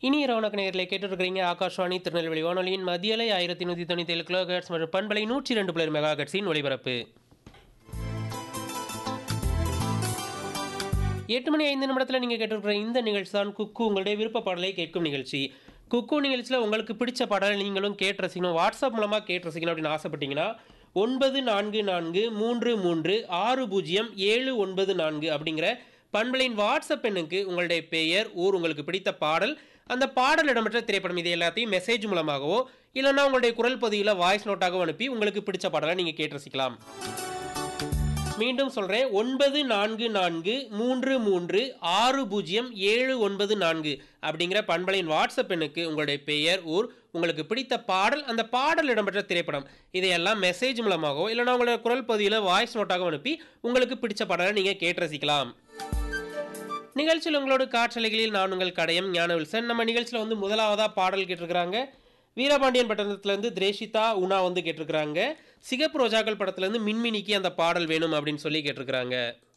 இனி இரவணக்க நேரில் கேட்டுருக்கிறீங்க ஆகாஷ்வாணி திருநெல்வேலி வானொலியின் மதியலை ஆயிரத்தி நூற்றி தொண்ணூற்றி ஏழு கிலோஹெட்ஸ் மற்றும் பண்பலை நூற்றி ரெண்டு புள்ளி மெகா ஹெட்ஸின் ஒளிபரப்பு எட்டு மணி ஐந்து நிமிடத்தில் நீங்கள் கேட்டிருக்கிற இந்த நிகழ்ச்சி தான் குக்கு உங்களுடைய விருப்ப பாடலை கேட்கும் நிகழ்ச்சி குக்கு நிகழ்ச்சியில் உங்களுக்கு பிடிச்ச பாடலை நீங்களும் கேட்டு ரசிக்கணும் வாட்ஸ்அப் மூலமாக கேட்டு ரசிக்கணும் அப்படின்னு ஆசைப்பட்டீங்கன்னா ஒன்பது நான்கு நான்கு மூன்று மூன்று ஆறு பூஜ்ஜியம் ஏழு ஒன்பது நான்கு அப்படிங்கிற பண்பலையின் வாட்ஸ்அப் எண்ணுக்கு உங்களுடைய பெயர் ஊர் உங்களுக்கு பிடித்த பாடல் அந்த பாடல் இடம்பெற்ற திரைப்படம் இது எல்லாத்தையும் மெசேஜ் மூலமாகவோ இல்லைன்னா உங்களுடைய குரல் பதிவில் வாய்ஸ் நோட்டாகவோ அனுப்பி உங்களுக்கு பிடிச்ச பாடலை நீங்கள் கேட்டு ரசிக்கலாம் மீண்டும் சொல்கிறேன் ஒன்பது நான்கு நான்கு மூன்று மூன்று ஆறு பூஜ்ஜியம் ஏழு ஒன்பது நான்கு அப்படிங்கிற பண்பலையின் வாட்ஸ்அப் எண்ணுக்கு உங்களுடைய பெயர் ஊர் உங்களுக்கு பிடித்த பாடல் அந்த பாடல் இடம்பெற்ற திரைப்படம் இதையெல்லாம் மெசேஜ் மூலமாகவோ இல்லைனா உங்களுடைய குரல் பதிவில் வாய்ஸ் நோட்டாக அனுப்பி உங்களுக்கு பிடிச்ச பாடலை நீங்கள் கேட்டு ரசிக்கலாம் நிகழ்ச்சியில் உங்களோட காற்றலைகளில் நான் உங்கள் கடையம் ஞான வில்சன் நம்ம நிகழ்ச்சியில் வந்து முதலாவதாக பாடல் கேட்டிருக்கிறாங்க வீரபாண்டியன் பட்டணத்துலேருந்து திரேஷிதா உணா வந்து கேட்டிருக்கிறாங்க சிகப்பு ரோஜாக்கள் படத்துலேருந்து மின்மினிக்கு அந்த பாடல் வேணும் அப்படின்னு சொல்லி கேட்டிருக்கிறாங்க